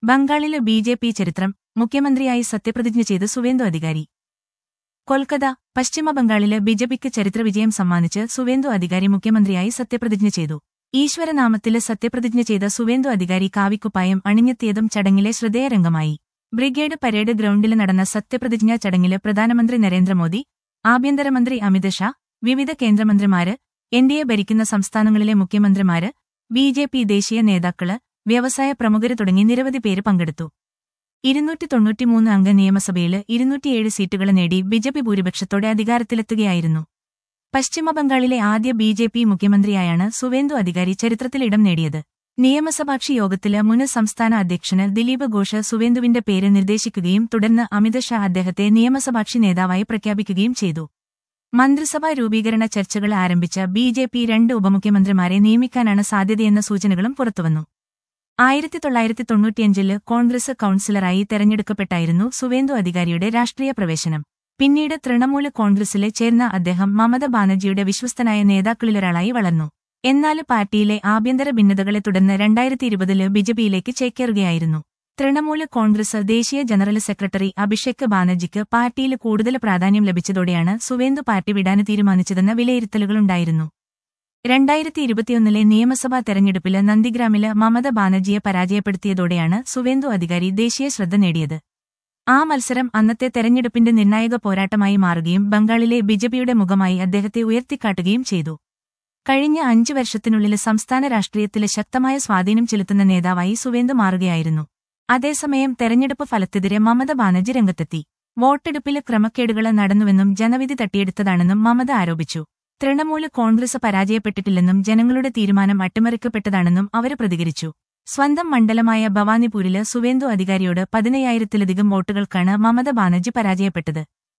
ബംഗാളിലെ B J P ചരിത്രം മുഖ്യമന്ത്രിയായി സത്യപ്രതിജ്ഞ ചെയ്ത് സുവേന്ദു അധികാരി കൊൽക്കത്ത പശ്ചിമ ബംഗാളില് ബിജെപിക്ക് ചരിത്രവിജയം സമ്മാനിച്ച് സുവേന്ദു അധികാരി മുഖ്യമന്ത്രിയായി സത്യപ്രതിജ്ഞ ചെയ്തു ഈശ്വരനാമത്തില് സത്യപ്രതിജ്ഞ ചെയ്ത സുവേന്ദു അധികാരി കാവിക്കുപ്പായം അണിഞ്ഞെത്തിയതും ചടങ്ങിലെ ശ്രദ്ധേയരംഗമായി ബ്രിഗേഡ് പരേഡ് ഗ്രൗണ്ടില് നടന്ന സത്യപ്രതിജ്ഞാ ചടങ്ങില് പ്രധാനമന്ത്രി നരേന്ദ്രമോദി ആഭ്യന്തരമന്ത്രി അമിത് ഷാ വിവിധ കേന്ദ്രമന്ത്രിമാര് എൻ ഡി എ ഭരിക്കുന്ന സംസ്ഥാനങ്ങളിലെ മുഖ്യമന്ത്രിമാര് ബി ജെ പി ദേശീയ നേതാക്കള് വ്യവസായ പ്രമുഖര് തുടങ്ങി നിരവധി പേര് പങ്കെടുത്തു ഇരുന്നൂറ്റി തൊണ്ണൂറ്റിമൂന്ന് അംഗ നിയമസഭയില് ഇരുന്നൂറ്റിയേഴ് സീറ്റുകൾ നേടി ബിജെപി ഭൂരിപക്ഷത്തോടെ അധികാരത്തിലെത്തുകയായിരുന്നു പശ്ചിമബംഗാളിലെ ആദ്യ ബി ജെ പി മുഖ്യമന്ത്രിയായാണ് സുവേന്ദു അധികാരി ചരിത്രത്തിൽ ഇടം നേടിയത് നിയമസഭാക്ഷി യോഗത്തില് മുൻ സംസ്ഥാന അധ്യക്ഷന് ദിലീപ് ഘോഷ് സുവേന്ദുവിന്റെ പേര് നിർദ്ദേശിക്കുകയും തുടർന്ന് അമിത് ഷാ അദ്ദേഹത്തെ നിയമസഭാക്ഷി നേതാവായി പ്രഖ്യാപിക്കുകയും ചെയ്തു മന്ത്രിസഭാ രൂപീകരണ ചർച്ചകൾ ആരംഭിച്ച ബി ജെ പി രണ്ട് ഉപമുഖ്യമന്ത്രിമാരെ നിയമിക്കാനാണ് സാധ്യതയെന്ന സൂചനകളും പുറത്തുവന്നു ആയിരത്തി തൊള്ളായിരത്തി തൊണ്ണൂറ്റിയഞ്ചില് കോൺഗ്രസ് കൌൺസിലറായി തെരഞ്ഞെടുക്കപ്പെട്ടായിരുന്നു സുവേന്ദു അധികാരിയുടെ രാഷ്ട്രീയ പ്രവേശനം പിന്നീട് തൃണമൂല് കോൺഗ്രസിലെ ചേർന്ന അദ്ദേഹം മമത ബാനർജിയുടെ വിശ്വസ്തനായ നേതാക്കളിലൊരാളായി വളർന്നു എന്നാൽ പാർട്ടിയിലെ ആഭ്യന്തര ഭിന്നതകളെ തുടർന്ന് രണ്ടായിരത്തി ഇരുപതില് ബിജെപിയിലേക്ക് ചേക്കേറുകയായിരുന്നു തൃണമൂല് കോൺഗ്രസ് ദേശീയ ജനറൽ സെക്രട്ടറി അഭിഷേക് ബാനർജിക്ക് പാർട്ടിയിൽ കൂടുതൽ പ്രാധാന്യം ലഭിച്ചതോടെയാണ് സുവേന്ദു പാർട്ടി വിടാന് തീരുമാനിച്ചതെന്ന വിലയിരുത്തലുകളുണ്ടായിരുന്നു രണ്ടായിരത്തി ഇരുപത്തിയൊന്നിലെ നിയമസഭാ തെരഞ്ഞെടുപ്പില് നന്ദിഗ്രാമില് മമത ബാനർജിയെ പരാജയപ്പെടുത്തിയതോടെയാണ് സുവേന്ദു അധികാരി ദേശീയ ശ്രദ്ധ നേടിയത് ആ മത്സരം അന്നത്തെ തെരഞ്ഞെടുപ്പിന്റെ നിർണായക പോരാട്ടമായി മാറുകയും ബംഗാളിലെ ബിജെപിയുടെ മുഖമായി അദ്ദേഹത്തെ ഉയർത്തിക്കാട്ടുകയും ചെയ്തു കഴിഞ്ഞ അഞ്ചു വർഷത്തിനുള്ളിൽ സംസ്ഥാന രാഷ്ട്രീയത്തില് ശക്തമായ സ്വാധീനം ചെലുത്തുന്ന നേതാവായി സുവേന്ദു മാറുകയായിരുന്നു അതേസമയം തെരഞ്ഞെടുപ്പ് ഫലത്തിനെതിരെ മമത ബാനർജി രംഗത്തെത്തി വോട്ടെടുപ്പില് ക്രമക്കേടുകൾ നടന്നുവെന്നും ജനവിധി തട്ടിയെടുത്തതാണെന്നും മമത ആരോപിച്ചു തൃണമൂല് കോൺഗ്രസ് പരാജയപ്പെട്ടിട്ടില്ലെന്നും ജനങ്ങളുടെ തീരുമാനം അട്ടിമറിക്കപ്പെട്ടതാണെന്നും അവര് പ്രതികരിച്ചു സ്വന്തം മണ്ഡലമായ ഭവാനിപൂരില് സുവേന്ദു അധികാരിയോട് പതിനയ്യായിരത്തിലധികം വോട്ടുകൾക്കാണ് മമത ബാനർജി പരാജയപ്പെട്ടത്